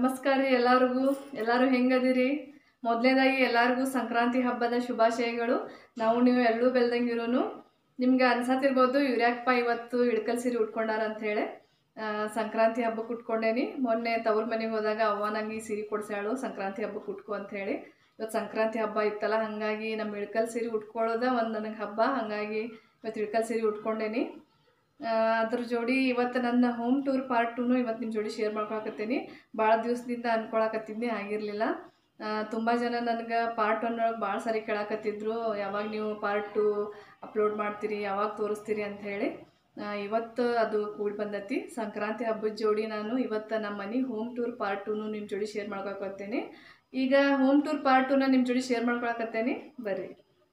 ನಮಸ್ಕಾರ ರೀ ಎಲ್ಲರಿಗೂ ಎಲ್ಲರೂ ಹೆಂಗದಿರಿ ಮೊದಲನೇದಾಗಿ ಎಲ್ಲರಿಗೂ ಸಂಕ್ರಾಂತಿ ಹಬ್ಬದ ಶುಭಾಶಯಗಳು ನಾವು ನೀವು ಎಲ್ಲೂ ಬೆಳ್ದಂಗಿರೋನು ನಿಮ್ಗೆ ಅನ್ಸತ್ತಿರ್ಬೋದು ಇವ್ರ್ಯಾಕಪ್ಪ ಇವತ್ತು ಇಳ್ಕಲ್ ಸೀರೆ ಉಟ್ಕೊಂಡಾರ ಅಂಥೇಳಿ ಸಂಕ್ರಾಂತಿ ಹಬ್ಬಕ್ಕೆ ಉಟ್ಕೊಂಡೇನಿ ಮೊನ್ನೆ ತವ್ರ ಮನೆಗೆ ಹೋದಾಗ ಅವ್ವ ನಂಗೆ ಈ ಸೀರೆ ಕೊಡ್ಸ್ಯಾಳು ಸಂಕ್ರಾಂತಿ ಹಬ್ಬಕ್ಕೆ ಉಟ್ಕೊ ಅಂಥೇಳಿ ಇವತ್ತು ಸಂಕ್ರಾಂತಿ ಹಬ್ಬ ಇತ್ತಲ್ಲ ಹಾಗಾಗಿ ನಮ್ಮ ಇಳ್ಕಲ್ ಸೀರೆ ಉಟ್ಕೊಳ್ಳೋದ ಒಂದು ನನಗೆ ಹಬ್ಬ ಹಾಗಾಗಿ ಇವತ್ತು ಇಳ್ಕಲ್ ಸೀರೆ ಉಟ್ಕೊಂಡೇನಿ ಆ, ಅದ್ರ ಜೋಡಿ ಇವತ್ತು ನನ್ನ ಹೋಮ್ ಟೂರ್ ಪಾರ್ಟ್ ಟೂನು ಇವತ್ತು ನಿಮ್ಮ ಜೋಡಿ ಶೇರ್ ಮಾಡ್ಕೊಳಕತ್ತೀನಿ ಭಾಳ ದಿವಸದಿಂದ ಅನ್ಕೊಳಕತ್ತಿದ್ನಿ ಆಗಿರಲಿಲ್ಲ ತುಂಬ ಜನ ನನಗೆ ಪಾರ್ಟ್ ಒನ್ ಒಳಗೆ ಭಾಳ ಸಾರಿ ಕೇಳಕತ್ತಿದ್ರು ಯಾವಾಗ ನೀವು ಪಾರ್ಟ್ ಟು ಅಪ್ಲೋಡ್ ಮಾಡ್ತೀರಿ ಯಾವಾಗ ತೋರಿಸ್ತೀರಿ ಅಂತ ಹೇಳಿ ಆ, ಇವತ್ತು ಅದು ಕೂಡಿ ಬಂದತಿ ಸಂಕ್ರಾಂತಿ ಹಬ್ಬದ ಜೋಡಿ ನಾನು ಇವತ್ತು ನಮ್ಮ ಮನೆ ಹೋಮ್ ಟೂರ್ ಪಾರ್ಟ್ ಟೂನು ನಿಮ್ಮ ಜೋಡಿ ಶೇರ್ ಮಾಡ್ಕೊಳಕತ್ತೇನೆ ಈಗ ಹೋಮ್ ಟೂರ್ ಪಾರ್ಟ್ ಟೂನ ನಿಮ್ಮ ಜೋಡಿ ಶೇರ್ ಮಾಡ್ಕೊಳಕತ್ತೇನೆ ಬರ್ರಿ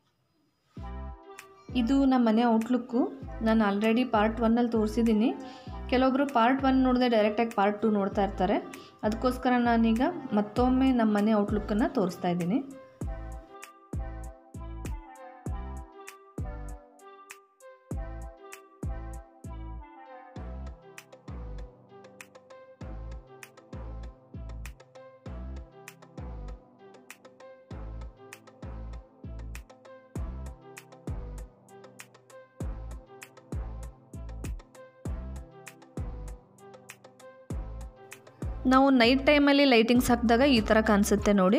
ಇದು ನಮ್ಮ ಮನೆ ಔಟ್ಲುಕ್ಕು ನಾನು ಆಲ್ರೆಡಿ ಪಾರ್ಟ್ ಒನ್ನಲ್ಲಿ ತೋರಿಸಿದ್ದೀನಿ ಕೆಲವೊಬ್ಬರು ಪಾರ್ಟ್ ಒನ್ ನೋಡಿದೆ ಡೈರೆಕ್ಟಾಗಿ ಪಾರ್ಟ್ ಟು ನೋಡ್ತಾ ಇರ್ತಾರೆ ಅದಕ್ಕೋಸ್ಕರ ನಾನೀಗ ಮತ್ತೊಮ್ಮೆ ನಮ್ಮ ಮನೆ ಔಟ್ಲುಕ್ಕನ್ನು ತೋರಿಸ್ತಾ ಇದ್ದೀನಿ ನಾವು ನೈಟ್ ಟೈಮಲ್ಲಿ ಲೈಟಿಂಗ್ಸ್ ಹಾಕಿದಾಗ ಈ ಥರ ಕಾಣಿಸುತ್ತೆ ನೋಡಿ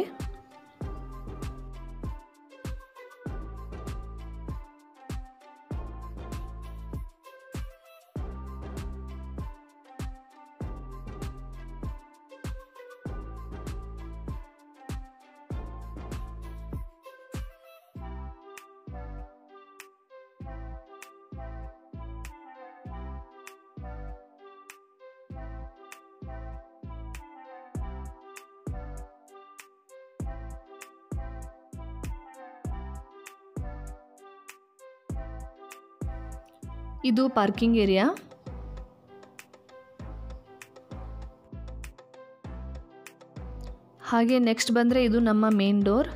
ಇದು ಪಾರ್ಕಿಂಗ್ ಏರಿಯಾ ಹಾಗೆ ನೆಕ್ಸ್ಟ್ ಬಂದರೆ ಇದು ನಮ್ಮ ಮೇನ್ ಡೋರ್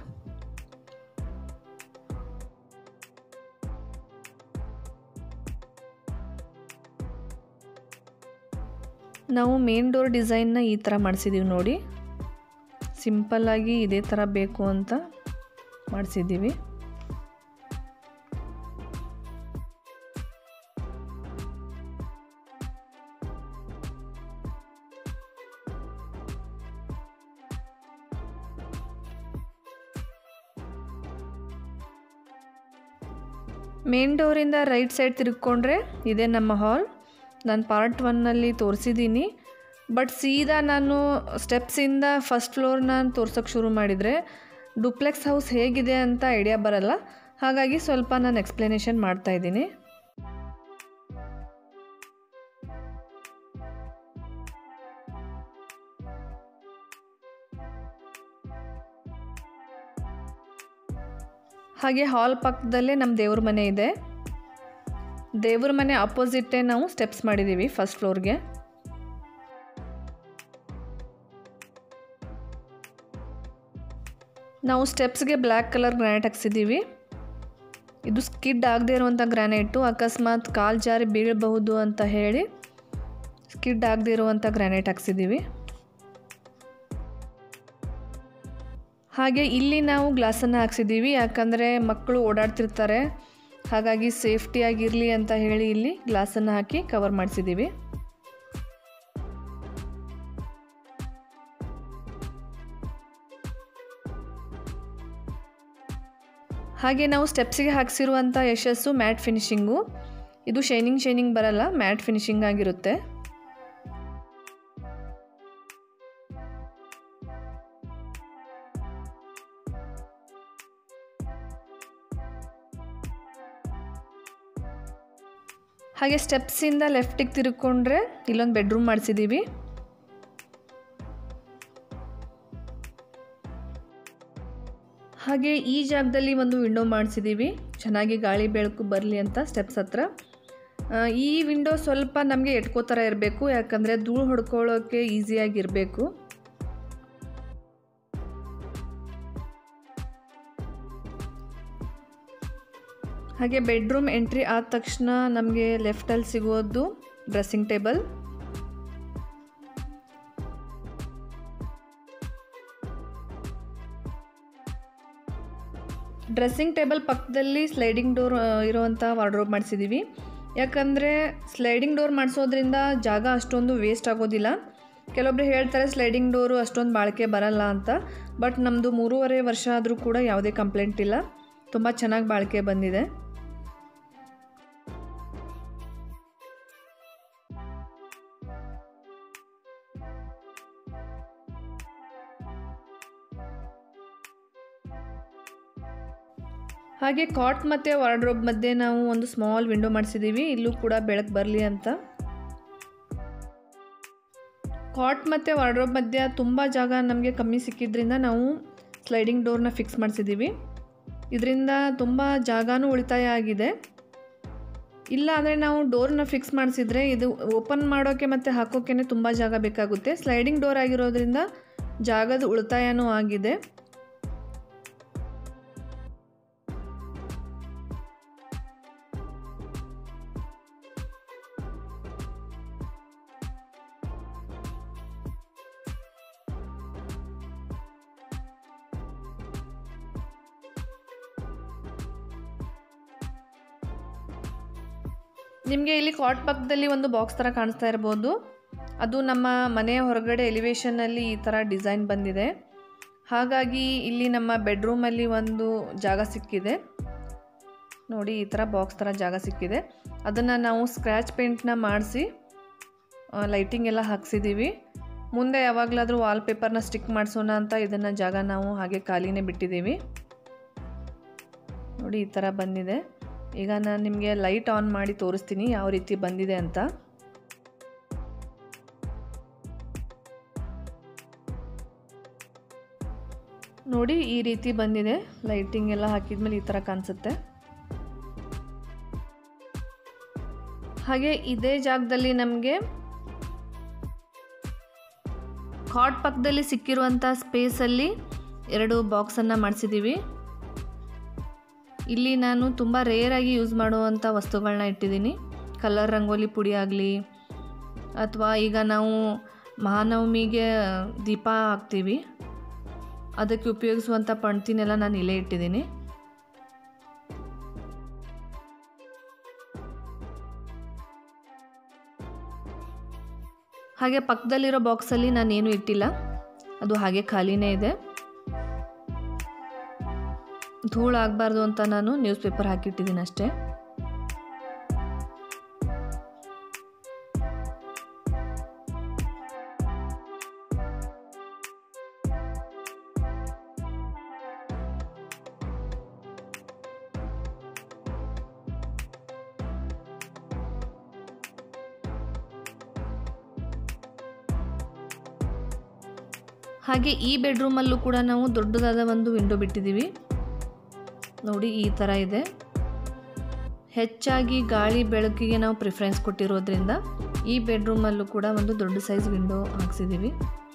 ನಾವು ಮೇನ್ ಡೋರ್ ಡಿಸೈನ್ನ ಈ ಥರ ಮಾಡಿಸಿದ್ದೀವಿ ನೋಡಿ ಸಿಂಪಲ್ಲಾಗಿ ಇದೇ ಥರ ಬೇಕು ಅಂತ ಮಾಡಿಸಿದ್ದೀವಿ ಮೇನ್ ಡೋರಿಂದ ರೈಟ್ ಸೈಡ್ ತಿರ್ಕೊಂಡ್ರೆ ಇದೇ ನಮ್ಮ ಹಾಲ್ ನಾನು ಪಾರ್ಟ್ ಒನ್ನಲ್ಲಿ ತೋರಿಸಿದ್ದೀನಿ ಬಟ್ ಸೀದಾ ನಾನು ಸ್ಟೆಪ್ಸಿಂದ ಫಸ್ಟ್ ಫ್ಲೋರ್ ನಾನು ತೋರ್ಸೋಕ್ಕೆ ಶುರು ಮಾಡಿದರೆ ಡುಪ್ಲೆಕ್ಸ್ ಹೌಸ್ ಹೇಗಿದೆ ಅಂತ ಐಡಿಯಾ ಬರಲ್ಲ ಹಾಗಾಗಿ ಸ್ವಲ್ಪ ನಾನು ಎಕ್ಸ್ಪ್ಲನೇಷನ್ ಮಾಡ್ತಾ ಇದ್ದೀನಿ ಹಾಗೆ ಹಾಲ್ ಪಕ್ಕದಲ್ಲೇ ನಮ್ಮ ದೇವ್ರ ಮನೆ ಇದೆ ದೇವ್ರ ಮನೆ ಅಪೋಸಿಟ್ಟೇ ನಾವು ಸ್ಟೆಪ್ಸ್ ಮಾಡಿದ್ದೀವಿ ಫಸ್ಟ್ ಫ್ಲೋರ್ಗೆ ನಾವು ಸ್ಟೆಪ್ಸ್ಗೆ ಬ್ಲ್ಯಾಕ್ ಕಲರ್ ಗ್ರಾನೈಟ್ ಹಾಕ್ಸಿದ್ದೀವಿ ಇದು ಸ್ಕಿಡ್ ಆಗದೆ ಇರುವಂಥ ಗ್ರಾನೈಟು ಅಕಸ್ಮಾತ್ ಕಾಲು ಜಾರಿ ಬೀಳಬಹುದು ಅಂತ ಹೇಳಿ ಸ್ಕಿಡ್ ಆಗದೆ ಇರುವಂಥ ಗ್ರಾನೈಟ್ ಹಾಕ್ಸಿದ್ದೀವಿ ಹಾಗೆ ಇಲ್ಲಿ ನಾವು ಗ್ಲಾಸನ್ನು ಹಾಕ್ಸಿದ್ದೀವಿ ಯಾಕಂದರೆ ಮಕ್ಕಳು ಓಡಾಡ್ತಿರ್ತಾರೆ ಹಾಗಾಗಿ ಸೇಫ್ಟಿಯಾಗಿರಲಿ ಅಂತ ಹೇಳಿ ಇಲ್ಲಿ ಗ್ಲಾಸನ್ನು ಹಾಕಿ ಕವರ್ ಮಾಡಿಸಿದ್ದೀವಿ ಹಾಗೆ ನಾವು ಸ್ಟೆಪ್ಸಿಗೆ ಹಾಕ್ಸಿರುವಂಥ ಯಶಸ್ಸು ಮ್ಯಾಟ್ ಫಿನಿಶಿಂಗು ಇದು ಶೈನಿಂಗ್ ಶೈನಿಂಗ್ ಬರಲ್ಲ ಮ್ಯಾಟ್ ಫಿನಿಶಿಂಗ್ ಆಗಿರುತ್ತೆ ಹಾಗೆ ಸ್ಟೆಪ್ಸಿಂದ ಲೆಫ್ಟಿಗೆ ತಿರ್ಕೊಂಡ್ರೆ ಇಲ್ಲೊಂದು ಬೆಡ್ರೂಮ್ ಮಾಡಿಸಿದ್ದೀವಿ ಹಾಗೆ ಈ ಜಾಗದಲ್ಲಿ ಒಂದು ವಿಂಡೋ ಮಾಡಿಸಿದ್ದೀವಿ ಚೆನ್ನಾಗಿ ಗಾಳಿ ಬೆಳಕು ಬರಲಿ ಅಂತ ಸ್ಟೆಪ್ಸ್ ಹತ್ರ ಆ, ಈ ವಿಂಡೋ ಸ್ವಲ್ಪ ನಮಗೆ ಎಟ್ಕೋ ಥರ ಇರಬೇಕು ಯಾಕಂದರೆ ಧೂಳು ಹೊಡ್ಕೊಳ್ಳೋಕ್ಕೆ ಈಸಿಯಾಗಿರಬೇಕು ಹಾಗೆ ಬೆಡ್ರೂಮ್ ಎಂಟ್ರಿ ಆದ ತಕ್ಷಣ ನಮಗೆ ಲೆಫ್ಟಲ್ಲಿ ಸಿಗೋದು ಡ್ರೆಸ್ಸಿಂಗ್ ಟೇಬಲ್ ಡ್ರೆಸ್ಸಿಂಗ್ ಟೇಬಲ್ ಪಕ್ಕದಲ್ಲಿ ಸ್ಲೈಡಿಂಗ್ ಡೋರ್ ಇರುವಂಥ ವಾರ್ಡ್ರೋಬ್ ಮಾಡಿಸಿದ್ದೀವಿ ಯಾಕಂದರೆ ಸ್ಲೈಡಿಂಗ್ ಡೋರ್ ಮಾಡಿಸೋದ್ರಿಂದ ಜಾಗ ಅಷ್ಟೊಂದು ವೇಸ್ಟ್ ಆಗೋದಿಲ್ಲ ಕೆಲವೊಬ್ರು ಹೇಳ್ತಾರೆ ಸ್ಲೈಡಿಂಗ್ ಡೋರು ಅಷ್ಟೊಂದು ಬಾಳಿಕೆ ಬರಲ್ಲ ಅಂತ ಬಟ್ ನಮ್ಮದು ಮೂರುವರೆ ವರ್ಷ ಆದರೂ ಕೂಡ ಯಾವುದೇ ಕಂಪ್ಲೇಂಟ್ ಇಲ್ಲ ತುಂಬ ಚೆನ್ನಾಗಿ ಬಾಳಿಕೆ ಬಂದಿದೆ ಹಾಗೆ ಕಾಟ್ ಮತ್ತು ವಾರ್ಡ್ರೋಬ್ ಮಧ್ಯೆ ನಾವು ಒಂದು ಸ್ಮಾಲ್ ವಿಂಡೋ ಮಾಡಿಸಿದ್ದೀವಿ ಇಲ್ಲೂ ಕೂಡ ಬೆಳಕು ಬರಲಿ ಅಂತ ಕಾಟ್ ಮತ್ತು ವಾರ್ಡ್ರೋಬ್ ಮಧ್ಯ ತುಂಬ ಜಾಗ ನಮಗೆ ಕಮ್ಮಿ ಸಿಕ್ಕಿದ್ರಿಂದ ನಾವು ಸ್ಲೈಡಿಂಗ್ ಡೋರ್ನ ಫಿಕ್ಸ್ ಮಾಡಿಸಿದ್ದೀವಿ ಇದರಿಂದ ತುಂಬ ಜಾಗನೂ ಉಳಿತಾಯ ಆಗಿದೆ ಇಲ್ಲ ಅಂದರೆ ನಾವು ಡೋರ್ನ ಫಿಕ್ಸ್ ಮಾಡಿಸಿದ್ರೆ ಇದು ಓಪನ್ ಮಾಡೋಕ್ಕೆ ಮತ್ತು ಹಾಕೋಕ್ಕೆ ತುಂಬ ಜಾಗ ಬೇಕಾಗುತ್ತೆ ಸ್ಲೈಡಿಂಗ್ ಡೋರ್ ಆಗಿರೋದ್ರಿಂದ ಜಾಗದ ಉಳಿತಾಯನೂ ಆಗಿದೆ ನಿಮಗೆ ಇಲ್ಲಿ ಕಾಟ್ ಪಕ್ಕದಲ್ಲಿ ಒಂದು ಬಾಕ್ಸ್ ಥರ ಕಾಣಿಸ್ತಾ ಇರ್ಬೋದು ಅದು ನಮ್ಮ ಮನೆಯ ಹೊರಗಡೆ ಎಲಿವೇಶನ್ನಲ್ಲಿ ಈ ಥರ ಡಿಸೈನ್ ಬಂದಿದೆ ಹಾಗಾಗಿ ಇಲ್ಲಿ ನಮ್ಮ ಬೆಡ್ರೂಮಲ್ಲಿ ಒಂದು ಜಾಗ ಸಿಕ್ಕಿದೆ ನೋಡಿ ಈ ಥರ ಬಾಕ್ಸ್ ಥರ ಜಾಗ ಸಿಕ್ಕಿದೆ ಅದನ್ನು ನಾವು ಸ್ಕ್ರ್ಯಾಚ್ ಪೇಂಟ್ನ ಮಾಡಿಸಿ ಲೈಟಿಂಗ್ ಎಲ್ಲ ಹಾಕ್ಸಿದ್ದೀವಿ ಮುಂದೆ ಯಾವಾಗಲಾದರೂ ವಾಲ್ಪೇಪರ್ನ ಸ್ಟಿಕ್ ಮಾಡಿಸೋಣ ಅಂತ ಇದನ್ನು ಜಾಗ ನಾವು ಹಾಗೆ ಖಾಲಿನೇ ಬಿಟ್ಟಿದ್ದೀವಿ ನೋಡಿ ಈ ಥರ ಬಂದಿದೆ ಈಗ ನಾನು ನಿಮಗೆ ಲೈಟ್ ಆನ್ ಮಾಡಿ ತೋರಿಸ್ತೀನಿ ಯಾವ ರೀತಿ ಬಂದಿದೆ ಅಂತ ನೋಡಿ ಈ ರೀತಿ ಬಂದಿದೆ ಲೈಟಿಂಗ್ ಎಲ್ಲ ಹಾಕಿದ್ಮೇಲೆ ಈ ಥರ ಕಾಣಿಸುತ್ತೆ ಹಾಗೆ ಇದೇ ಜಾಗದಲ್ಲಿ ನಮಗೆ ಕಾಟ್ ಪಕ್ಕದಲ್ಲಿ ಸಿಕ್ಕಿರುವಂಥ ಸ್ಪೇಸಲ್ಲಿ ಎರಡು ಬಾಕ್ಸನ್ನು ಮಾಡಿಸಿದ್ದೀವಿ ಇಲ್ಲಿ ನಾನು ತುಂಬ ರೇರಾಗಿ ಯೂಸ್ ಮಾಡುವಂಥ ವಸ್ತುಗಳನ್ನ ಇಟ್ಟಿದ್ದೀನಿ ಕಲರ್ ರಂಗೋಲಿ ಪುಡಿ ಆಗಲಿ ಅಥವಾ ಈಗ ನಾವು ಮಹಾನವಮಿಗೆ ದೀಪ ಹಾಕ್ತೀವಿ ಅದಕ್ಕೆ ಉಪಯೋಗಿಸುವಂಥ ಪಣ್ತಿನೆಲ್ಲ ನಾನು ಇಲ್ಲೇ ಇಟ್ಟಿದ್ದೀನಿ ಹಾಗೆ ಪಕ್ಕದಲ್ಲಿರೋ ಬಾಕ್ಸಲ್ಲಿ ನಾನೇನು ಇಟ್ಟಿಲ್ಲ ಅದು ಹಾಗೆ ಖಾಲಿನೇ ಇದೆ ಧೂಳು ಆಗಬಾರ್ದು ಅಂತ ನಾನು ನ್ಯೂಸ್ ಪೇಪರ್ ಹಾಕಿಟ್ಟಿದ್ದೀನಿ ಅಷ್ಟೇ ಹಾಗೆ ಈ ಬೆಡ್ರೂಮಲ್ಲೂ ಕೂಡ ನಾವು ದೊಡ್ಡದಾದ ಒಂದು ವಿಂಡೋ ಬಿಟ್ಟಿದ್ದೀವಿ ನೋಡಿ ಈ ಥರ ಇದೆ ಹೆಚ್ಚಾಗಿ ಗಾಳಿ ಬೆಳಕಿಗೆ ನಾವು ಪ್ರಿಫರೆನ್ಸ್ ಕೊಟ್ಟಿರೋದ್ರಿಂದ ಈ ಬೆಡ್ರೂಮಲ್ಲೂ ಕೂಡ ಒಂದು ದೊಡ್ಡ ಸೈಜ್ ವಿಂಡೋ ಹಾಕ್ಸಿದ್ದೀವಿ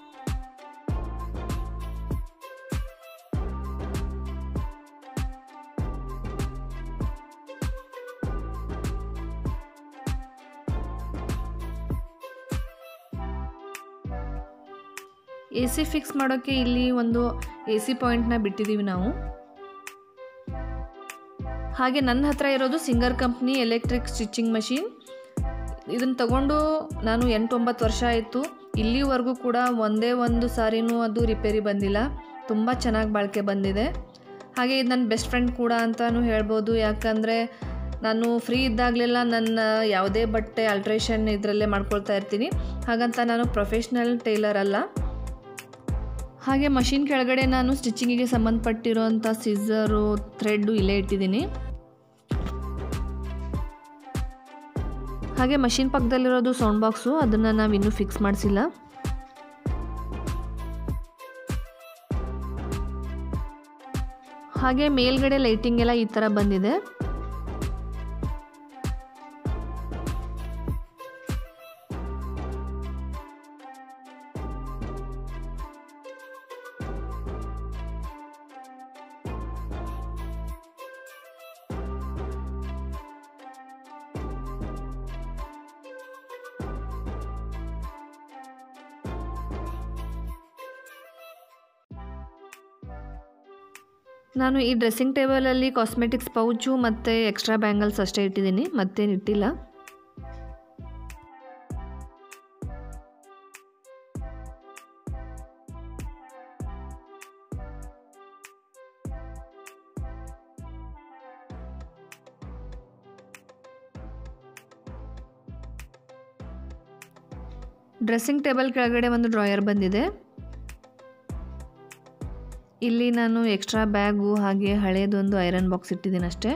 ಎ ಸಿ ಫಿಕ್ಸ್ ಮಾಡೋಕ್ಕೆ ಇಲ್ಲಿ ಒಂದು ಎ ಸಿ ಪಾಯಿಂಟ್ನ ಬಿಟ್ಟಿದ್ದೀವಿ ನಾವು ಹಾಗೆ ನನ್ನ ಹತ್ರ ಇರೋದು Singer company electric stitching machine ಇದನ್ನು ತಗೊಂಡು ನಾನು ಎಂಟೊಂಬತ್ತು ವರ್ಷ ಆಯಿತು ಇಲ್ಲಿವರೆಗೂ ಕೂಡ ಒಂದೇ ಒಂದು ಸಾರಿನೂ ಅದು ರಿಪೇರಿ ಬಂದಿಲ್ಲ ತುಂಬ ಚೆನ್ನಾಗಿ ಬಾಳಿಕೆ ಬಂದಿದೆ ಹಾಗೆ ಇದು ನನ್ನ ಬೆಸ್ಟ್ ಫ್ರೆಂಡ್ ಕೂಡ ಅಂತಲೂ ಹೇಳ್ಬೋದು ಯಾಕಂದರೆ ನಾನು ಫ್ರೀ ಇದ್ದಾಗಲೆಲ್ಲ ನನ್ನ ಯಾವುದೇ ಬಟ್ಟೆ ಅಲ್ಟ್ರೇಷನ್ ಇದರಲ್ಲೇ ಮಾಡ್ಕೊಳ್ತಾ ಇರ್ತೀನಿ ಹಾಗಂತ ನಾನು ಪ್ರೊಫೆಷ್ನಲ್ ಟೈಲರ್ ಅಲ್ಲ ಹಾಗೆ ಮಷಿನ್ ಕೆಳಗಡೆ ನಾನು ಸ್ಟಿಚಿಂಗಿಗೆ ಸಂಬಂಧಪಟ್ಟಿರೋಂಥ ಸಿಝರು ಥ್ರೆಡ್ಡು ಇಲ್ಲೇ ಇಟ್ಟಿದ್ದೀನಿ ಹಾಗೆ ಮಷಿನ್ ಪಕ್ಕದಲ್ಲಿರೋದು ಸೌಂಡ್ ಬಾಕ್ಸು ಅದನ್ನು ನಾವು ಇನ್ನೂ ಫಿಕ್ಸ್ ಮಾಡಿಸಿಲ್ಲ ಹಾಗೆ ಮೇಲ್ಗಡೆ ಲೈಟಿಂಗ್ ಎಲ್ಲ ಈ ಥರ ಬಂದಿದೆ ನಾನು ಈ ಡ್ರೆಸ್ಸಿಂಗ್ ಟೇಬಲಲ್ಲಿ ಕಾಸ್ಮೆಟಿಕ್ಸ್ ಪೌಚು ಮತ್ತು ಎಕ್ಸ್ಟ್ರಾ ಬ್ಯಾಂಗಲ್ಸ್ ಅಷ್ಟೇ ಇಟ್ಟಿದ್ದೀನಿ ಮತ್ತೇನು ಇಟ್ಟಿಲ್ಲ ಡ್ರೆಸ್ಸಿಂಗ್ ಟೇಬಲ್ ಕೆಳಗಡೆ ಒಂದು ಡ್ರಾಯರ್ ಬಂದಿದೆ ಇಲ್ಲಿ ನಾನು ಎಕ್ಸ್ಟ್ರಾ ಬ್ಯಾಗು ಹಾಗೆ ಹಳೇದೊಂದು ಐರನ್ ಬಾಕ್ಸ್ ಇಟ್ಟಿದ್ದೀನಿ ಅಷ್ಟೇ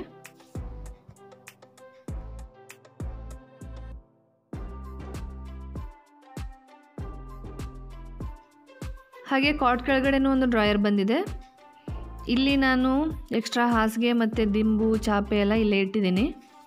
ಹಾಗೆ ಕಾಟ್ ಕೆಳಗಡೆನೂ ಒಂದು ಡ್ರಾಯರ್ ಬಂದಿದೆ ಇಲ್ಲಿ ನಾನು ಎಕ್ಸ್ಟ್ರಾ ಹಾಸಿಗೆ ಮತ್ತು ದಿಂಬು ಚಾಪೆ ಎಲ್ಲ ಇಲ್ಲೇ ಇಟ್ಟಿದ್ದೀನಿ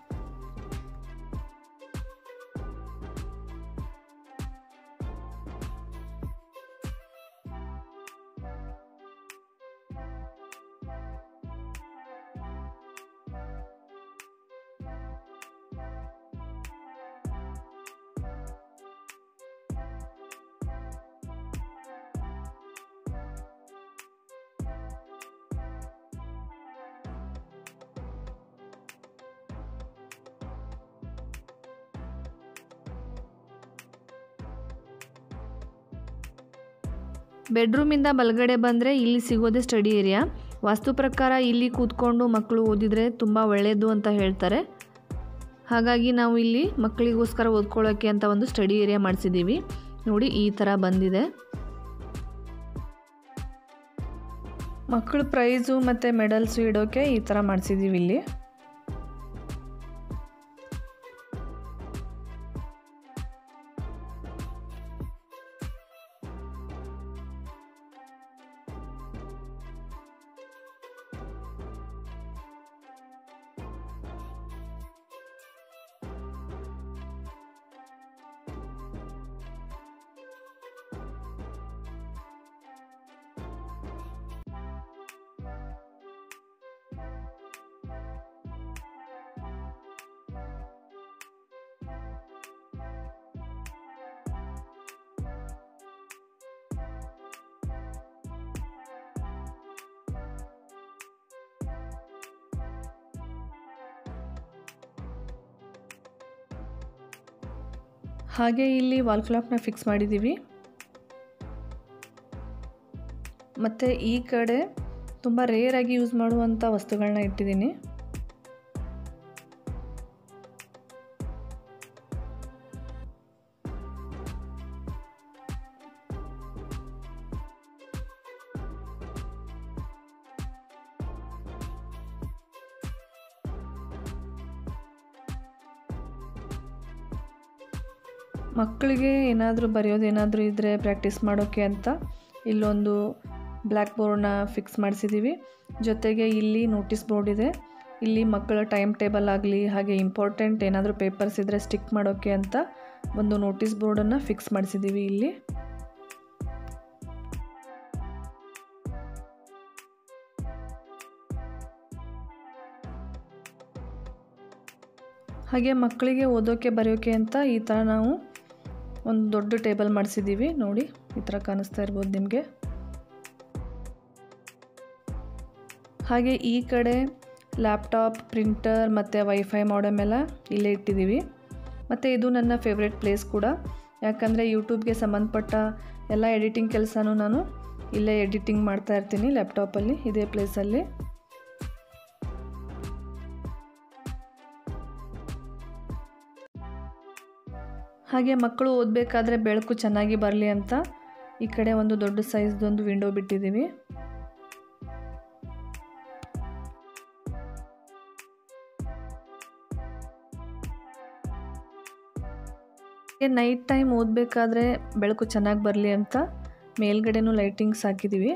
ಬೆಡ್ರೂಮಿಂದ ಬಲಗಡೆ ಬಂದರೆ ಇಲ್ಲಿ ಸಿಗೋದೇ ಸ್ಟಡಿ ಏರಿಯಾ ವಾಸ್ತು ಪ್ರಕಾರ ಇಲ್ಲಿ ಕೂತ್ಕೊಂಡು ಮಕ್ಕಳು ಓದಿದರೆ ತುಂಬ ಒಳ್ಳೆಯದು ಅಂತ ಹೇಳ್ತಾರೆ ಹಾಗಾಗಿ ನಾವು ಇಲ್ಲಿ ಮಕ್ಕಳಿಗೋಸ್ಕರ ಓದ್ಕೊಳ್ಳೋಕ್ಕೆ ಅಂತ ಒಂದು ಸ್ಟಡಿ ಏರಿಯಾ ಮಾಡಿಸಿದ್ದೀವಿ ನೋಡಿ ಈ ಥರ ಬಂದಿದೆ ಮಕ್ಕಳ ಪ್ರೈಸು ಮತ್ತು ಮೆಡಲ್ಸು ಇಡೋಕ್ಕೆ ಈ ಥರ ಮಾಡಿಸಿದ್ದೀವಿ ಇಲ್ಲಿ ಹಾಗೆ ಇಲ್ಲಿ ವಾಲ್ ಕ್ಲಾಕ್ನ ಫಿಕ್ಸ್ ಮಾಡಿದ್ದೀವಿ ಮತ್ತು ಈ ಕಡೆ ತುಂಬ ರೇರಾಗಿ ಯೂಸ್ ಮಾಡುವಂಥ ವಸ್ತುಗಳನ್ನ ಇಟ್ಟಿದ್ದೀನಿ ಮಕ್ಕಳಿಗೆ ಏನಾದರೂ ಬರೆಯೋದೇನಾದರೂ ಇದ್ದರೆ ಪ್ರಾಕ್ಟೀಸ್ ಮಾಡೋಕ್ಕೆ ಅಂತ ಇಲ್ಲೊಂದು ಬ್ಲ್ಯಾಕ್ ಬೋರ್ಡ್ನ ಫಿಕ್ಸ್ ಮಾಡಿಸಿದ್ದೀವಿ ಜೊತೆಗೆ ಇಲ್ಲಿ ನೋಟಿಸ್ ಬೋರ್ಡ್ ಇದೆ ಇಲ್ಲಿ ಮಕ್ಕಳ ಟೈಮ್ ಟೇಬಲ್ ಆಗಲಿ ಹಾಗೆ ಇಂಪಾರ್ಟೆಂಟ್ ಏನಾದರೂ ಪೇಪರ್ಸ್ ಇದ್ದರೆ ಸ್ಟಿಕ್ ಮಾಡೋಕ್ಕೆ ಅಂತ ಒಂದು ನೋಟಿಸ್ ಬೋರ್ಡನ್ನು ಫಿಕ್ಸ್ ಮಾಡಿಸಿದ್ದೀವಿ ಇಲ್ಲಿ ಹಾಗೆ ಮಕ್ಕಳಿಗೆ ಓದೋಕ್ಕೆ ಬರೆಯೋಕ್ಕೆ ಅಂತ ಈ ಥರ ನಾವು ಒಂದು ದೊಡ್ಡ ಟೇಬಲ್ ಮಾಡಿಸಿದ್ದೀವಿ ನೋಡಿ ಈ ಥರ ಕಾಣಿಸ್ತಾ ಇರ್ಬೋದು ನಿಮಗೆ ಹಾಗೆ ಈ ಕಡೆ ಲ್ಯಾಪ್ಟಾಪ್ ಪ್ರಿಂಟರ್ ಮತ್ತು ವೈಫೈ ಮಾಡಮ್ ಎಲ್ಲ ಇಲ್ಲೇ ಇಟ್ಟಿದ್ದೀವಿ ಮತ್ತು ಇದು ನನ್ನ ಫೇವ್ರೆಟ್ ಪ್ಲೇಸ್ ಕೂಡ ಯಾಕಂದರೆ ಯೂಟ್ಯೂಬ್ಗೆ ಸಂಬಂಧಪಟ್ಟ ಎಲ್ಲ ಎಡಿಟಿಂಗ್ ಕೆಲಸನೂ ನಾನು ಇಲ್ಲೇ ಎಡಿಟಿಂಗ್ ಮಾಡ್ತಾ ಇರ್ತೀನಿ ಲ್ಯಾಪ್ಟಾಪಲ್ಲಿ ಇದೇ ಪ್ಲೇಸಲ್ಲಿ ಹಾಗೆ ಮಕ್ಕಳು ಓದಬೇಕಾದ್ರೆ ಬೆಳಕು ಚೆನ್ನಾಗಿ ಬರಲಿ ಅಂತ ಈ ಕಡೆ ಒಂದು ದೊಡ್ಡ ಸೈಜ್ದೊಂದು ವಿಂಡೋ ಬಿಟ್ಟಿದ್ದೀವಿ ನೈಟ್ ಟೈಮ್ ಓದಬೇಕಾದ್ರೆ ಬೆಳಕು ಚೆನ್ನಾಗಿ ಬರಲಿ ಅಂತ ಮೇಲ್ಗಡೆನೂ ಲೈಟಿಂಗ್ಸ್ ಹಾಕಿದ್ದೀವಿ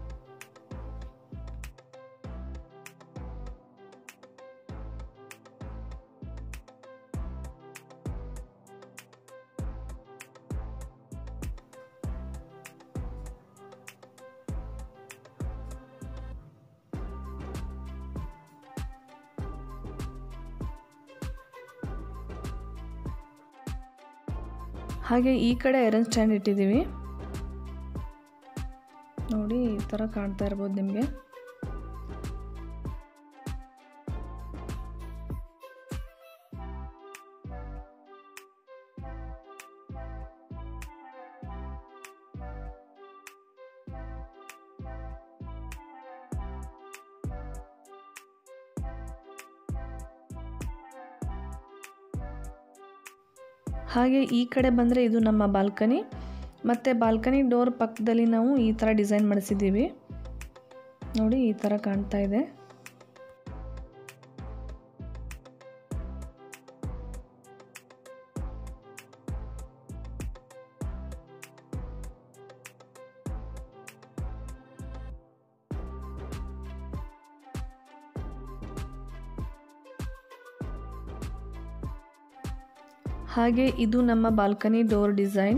ಹಾಗೆ ಈ ಕಡೆ ಐರನ್ ಸ್ಟ್ಯಾಂಡ್ ಇಟ್ಟಿದ್ದೀವಿ ನೋಡಿ ಈ ಥರ ಕಾಣ್ತಾ ಇರ್ಬೋದು ನಿಮಗೆ ಹಾಗೆ ಈ ಕಡೆ ಬಂದರೆ ಇದು ನಮ್ಮ ಬಾಲ್ಕನಿ ಮತ್ತು ಬಾಲ್ಕನಿ ಡೋರ್ ಪಕ್ಕದಲ್ಲಿ ನಾವು ಈ ಥರ ಡಿಸೈನ್ ಮಾಡಿಸಿದ್ದೀವಿ ನೋಡಿ ಈ ಥರ ಕಾಣ್ತಾ ಇದೆ ಹಾಗೆ ಇದು ನಮ್ಮ ಬಾಲ್ಕನಿ ಡೋರ್ ಡಿಸೈನ್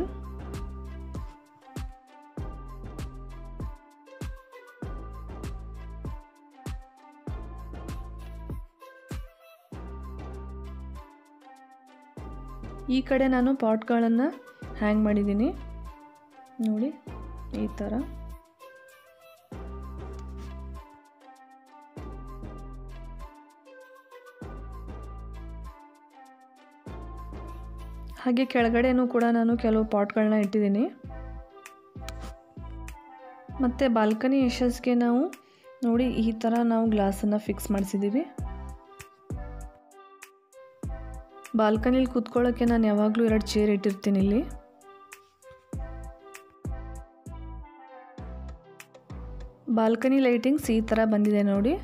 ಈ ಕಡೆ ನಾನು ಪಾಟ್ಗಳನ್ನು ಹ್ಯಾಂಗ್ ಮಾಡಿದ್ದೀನಿ ನೋಡಿ ಈ ಥರ ಹಾಗೆ ಕೆಳಗಡೆನೂ ಕೂಡ ನಾನು ಕೆಲವು ಪಾಟ್ಗಳನ್ನ ಇಟ್ಟಿದ್ದೀನಿ ಮತ್ತು ಬಾಲ್ಕನಿ ಯಶಸ್ಗೆ ನಾವು ನೋಡಿ ಈ ಥರ ನಾವು ಗ್ಲಾಸನ್ನು ಫಿಕ್ಸ್ ಮಾಡಿಸಿದ್ದೀವಿ ಬಾಲ್ಕನಿಲಿ ಕೂತ್ಕೊಳ್ಳೋಕ್ಕೆ ನಾನು ಯಾವಾಗಲೂ ಎರಡು ಚೇರ್ ಇಟ್ಟಿರ್ತೀನಿ ಇಲ್ಲಿ ಬಾಲ್ಕನಿ ಲೈಟಿಂಗ್ಸ್ ಈ ಥರ ಬಂದಿದೆ ನೋಡಿ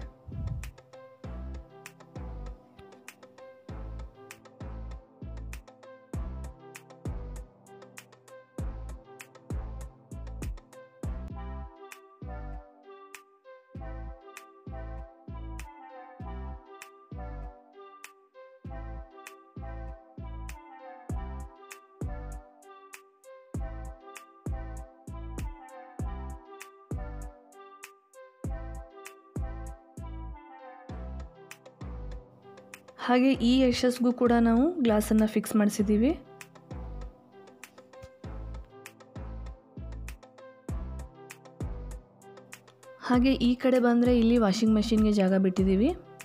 ಹಾಗೆ ಈ ಯಶಸ್ಗೂ ಕೂಡ ನಾವು ಗ್ಲಾಸನ್ನು ಫಿಕ್ಸ್ ಮಾಡಿಸಿದ್ದೀವಿ ಹಾಗೆ ಈ ಕಡೆ ಬಂದರೆ ಇಲ್ಲಿ ವಾಷಿಂಗ್ ಮಷಿನ್ಗೆ ಜಾಗ ಬಿಟ್ಟಿದ್ದೀವಿ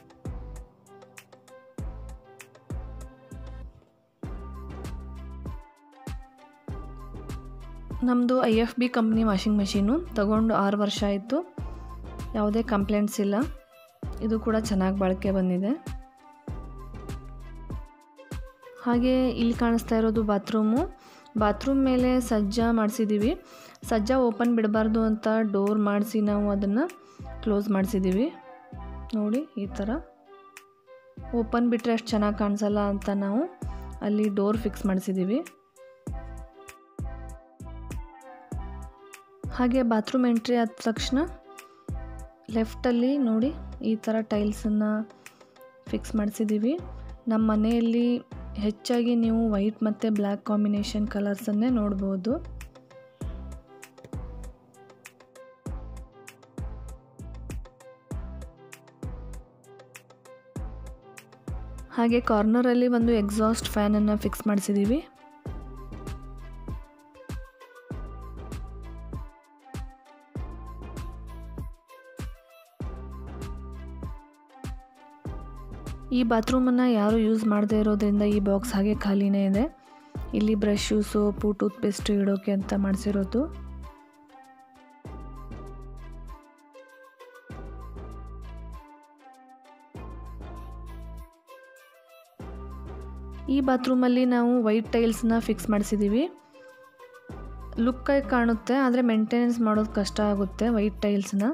ನಮ್ಮದು I F B company washing machine ತಗೊಂಡು ಆರು ವರ್ಷ ಆಯಿತು ಯಾವುದೇ ಕಂಪ್ಲೇಂಟ್ಸ್ ಇಲ್ಲ ಇದು ಕೂಡ ಚೆನ್ನಾಗಿ ಬಾಳಿಕೆ ಬಂದಿದೆ ಹಾಗೆ ಇಲ್ಲಿ ಕಾಣಿಸ್ತಾ ಇರೋದು ಬಾತ್ರೂಮು ಬಾತ್ರೂಮ್ ಮೇಲೆ ಸಜ್ಜಾ ಮಾಡಿಸಿದ್ದೀವಿ ಸಜ್ಜಾ ಓಪನ್ ಬಿಡಬಾರ್ದು ಅಂತ ಡೋರ್ ಮಾಡಿಸಿ ನಾವು ಅದನ್ನು ಕ್ಲೋಸ್ ಮಾಡಿಸಿದ್ದೀವಿ ನೋಡಿ ಈ ಥರ ಓಪನ್ ಬಿಟ್ಟರೆ ಅಷ್ಟು ಚೆನ್ನಾಗಿ ಕಾಣಿಸಲ್ಲ ಅಂತ ನಾವು ಅಲ್ಲಿ ಡೋರ್ ಫಿಕ್ಸ್ ಮಾಡಿಸಿದ್ದೀವಿ ಹಾಗೆ ಬಾತ್ರೂಮ್ ಎಂಟ್ರಿ ಆದ ತಕ್ಷಣ ಲೆಫ್ಟಲ್ಲಿ ನೋಡಿ ಈ ಥರ ಟೈಲ್ಸನ್ನು ಫಿಕ್ಸ್ ಮಾಡಿಸಿದ್ದೀವಿ ನಮ್ಮ ಮನೆಯಲ್ಲಿ ಹೆಚ್ಚಾಗಿ ನೀವು ವೈಟ್ ಮತ್ತು ಬ್ಲ್ಯಾಕ್ ಕಾಂಬಿನೇಷನ್ ಕಲರ್ಸನ್ನೇ ನೋಡ್ಬೋದು ಹಾಗೆ ಕಾರ್ನರಲ್ಲಿ ಒಂದು ಎಕ್ಸಾಸ್ಟ್ ಫ್ಯಾನನ್ನು ಫಿಕ್ಸ್ ಮಾಡಿಸಿದ್ದೀವಿ ಈ ಬಾತ್ರೂಮನ್ನು ಯಾರೂ ಯೂಸ್ ಮಾಡದೇ ಇರೋದ್ರಿಂದ ಈ ಬಾಕ್ಸ್ ಹಾಗೆ ಖಾಲಿನೇ ಇದೆ ಇಲ್ಲಿ ಬ್ರಷು ಸೋಪು ಟೂತ್ಪೇಸ್ಟು ಇಡೋಕೆ ಅಂತ ಮಾಡಿಸಿರೋದು ಈ ಬಾತ್ರೂಮಲ್ಲಿ ನಾವು ವೈಟ್ ಟೈಲ್ಸ್ನ ಫಿಕ್ಸ್ ಮಾಡಿಸಿದ್ದೀವಿ ಲುಕ್ಕಾಗಿ ಕಾಣುತ್ತೆ ಆದರೆ ಮೇಂಟೆನೆನ್ಸ್ ಮಾಡೋದು ಕಷ್ಟ ಆಗುತ್ತೆ ವೈಟ್ ಟೈಲ್ಸ್ನ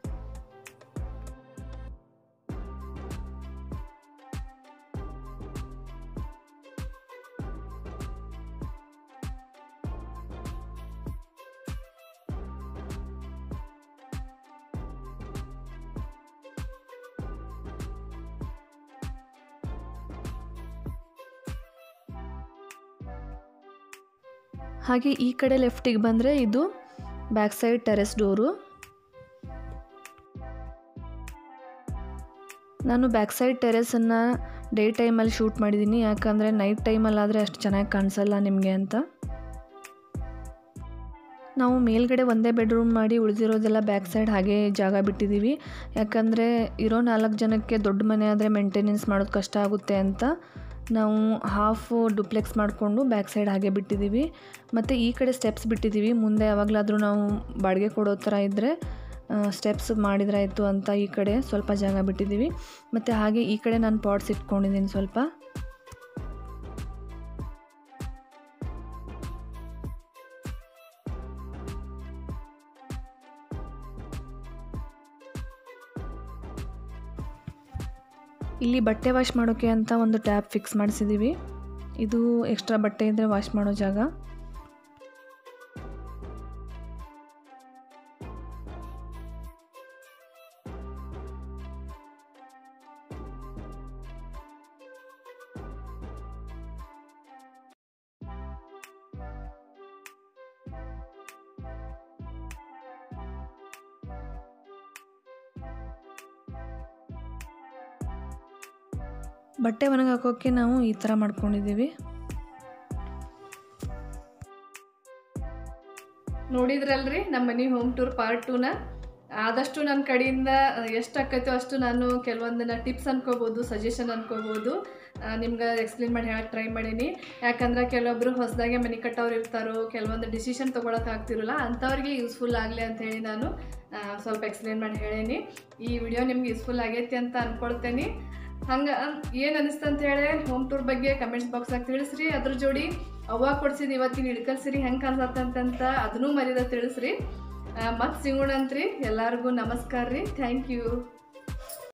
ಹಾಗೆ ಈ ಕಡೆ ಲೆಫ್ಟಿಗೆ ಬಂದರೆ ಇದು ಬ್ಯಾಕ್ ಸೈಡ್ ಟೆರೆಸ್ ಡೋರು ನಾನು ಬ್ಯಾಕ್ ಸೈಡ್ ಟೆರೆಸನ್ನು ಡೇ ಟೈಮಲ್ಲಿ ಶೂಟ್ ಮಾಡಿದ್ದೀನಿ ಯಾಕಂದರೆ ನೈಟ್ ಟೈಮಲ್ಲಾದರೆ ಅಷ್ಟು ಚೆನ್ನಾಗಿ ಕಾಣಿಸಲ್ಲ ನಿಮಗೆ ಅಂತ ನಾವು ಮೇಲ್ಗಡೆ ಒಂದೇ ಬೆಡ್ರೂಮ್ ಮಾಡಿ ಉಳಿದಿರೋದೆಲ್ಲ ಬ್ಯಾಕ್ ಸೈಡ್ ಹಾಗೆ ಜಾಗ ಬಿಟ್ಟಿದ್ದೀವಿ ಯಾಕಂದರೆ ಇರೋ ನಾಲ್ಕು ಜನಕ್ಕೆ ದೊಡ್ಡ ಮನೆ ಆದರೆ ಮೇಂಟೆನೆನ್ಸ್ ಮಾಡೋದು ಕಷ್ಟ ಆಗುತ್ತೆ ಅಂತ ನಾವು ಹಾಫ್ ಡುಪ್ಲೆಕ್ಸ್ ಮಾಡಿಕೊಂಡು ಬ್ಯಾಕ್ ಸೈಡ್ ಹಾಗೆ ಬಿಟ್ಟಿದ್ದೀವಿ ಮತ್ತು ಈ ಕಡೆ ಸ್ಟೆಪ್ಸ್ ಬಿಟ್ಟಿದ್ದೀವಿ ಮುಂದೆ ಯಾವಾಗಲಾದರೂ ನಾವು ಬಾಡಿಗೆ ಕೊಡೋ ಥರ ಇದ್ದರೆ ಸ್ಟೆಪ್ಸ್ ಮಾಡಿದ್ರಾಯಿತು ಅಂತ ಈ ಕಡೆ ಸ್ವಲ್ಪ ಜಾಗ ಬಿಟ್ಟಿದ್ದೀವಿ ಮತ್ತು ಹಾಗೆ ಈ ಕಡೆ ನಾನು ಪಾಟ್ಸ್ ಇಟ್ಕೊಂಡಿದ್ದೀನಿ ಸ್ವಲ್ಪ ಇಲ್ಲಿ ಬಟ್ಟೆ ವಾಶ್ ಮಾಡೋಕ್ಕೆ ಅಂತ ಒಂದು ಟ್ಯಾಪ್ ಫಿಕ್ಸ್ ಮಾಡಿಸಿದ್ದೀವಿ ಇದು ಎಕ್ಸ್ಟ್ರಾ ಬಟ್ಟೆ ಇದ್ದರೆ ವಾಶ್ ಮಾಡೋ ಜಾಗ ಬಟ್ಟೆ ಒಣಗಿ ಹಾಕೋಕ್ಕೆ ನಾವು ಈ ಥರ ಮಾಡ್ಕೊಂಡಿದ್ದೀವಿ ನೋಡಿದ್ರಲ್ರಿ ನಮ್ಮ ಮನೆ ಹೋಮ್ ಟೂರ್ ಪಾರ್ಟ್ ಟೂನ ಆದಷ್ಟು ನನ್ನ ಕಡೆಯಿಂದ ಎಷ್ಟು ಆಕೈತೋ ಅಷ್ಟು ನಾನು ಕೆಲವೊಂದನ್ನ ಟಿಪ್ಸ್ ಅನ್ಕೋಬೋದು ಸಜೆಷನ್ ಅನ್ಕೋಬೋದು ನಿಮ್ಗೆ ಎಕ್ಸ್ಪ್ಲೇನ್ ಮಾಡಿ ಹೇಳಕ್ಕೆ ಟ್ರೈ ಮಾಡೀನಿ ಯಾಕಂದ್ರೆ ಕೆಲವೊಬ್ರು ಹೊಸದಾಗೆ ಮನೆ ಕಟ್ಟೋರು ಇರ್ತಾರೋ ಕೆಲವೊಂದು ಡಿಸಿಷನ್ ತೊಗೊಳಕ್ಕೆ ಆಗ್ತಿರಲ್ಲ ಅಂಥವ್ರಿಗೆ ಯೂಸ್ಫುಲ್ ಆಗಲಿ ಅಂತ ಹೇಳಿ ನಾನು ಆ, ಸ್ವಲ್ಪ ಎಕ್ಸ್ಪ್ಲೇನ್ ಮಾಡಿ ಹೇಳೀನಿ ಈ ವಿಡಿಯೋ ನಿಮ್ಗೆ ಯೂಸ್ಫುಲ್ ಆಗೈತಿ ಅಂತ ಅನ್ಕೊಳ್ತೇನೆ ಹಂಗೆ ಏನು ಅನಿಸ್ತು ಅಂತ ಹೇಳಿ ಹೋಮ್ ಟೂರ್ ಬಗ್ಗೆ ಕಮೆಂಟ್ಸ್ ಬಾಕ್ಸ್ನಾಗ ತಿಳಿಸ್ರಿ ಅದ್ರ ಜೋಡಿ ಅವ್ವ ಕೊಡ್ಸಿದ ಇವತ್ತಿನ ಇಳ್ಕಲ್ ಸಿರಿ ಹೆಂಗೆ ಕಾಣಿಸತ್ತಂತ ಅದನ್ನೂ ಮರೀದ ತಿಳಿಸ್ರಿ ಮತ್ತೆ ಸಿಗೋಣಂತ್ರಿ ಎಲ್ಲರಿಗೂ ನಮಸ್ಕಾರ ರೀ ಥ್ಯಾಂಕ್ ಯು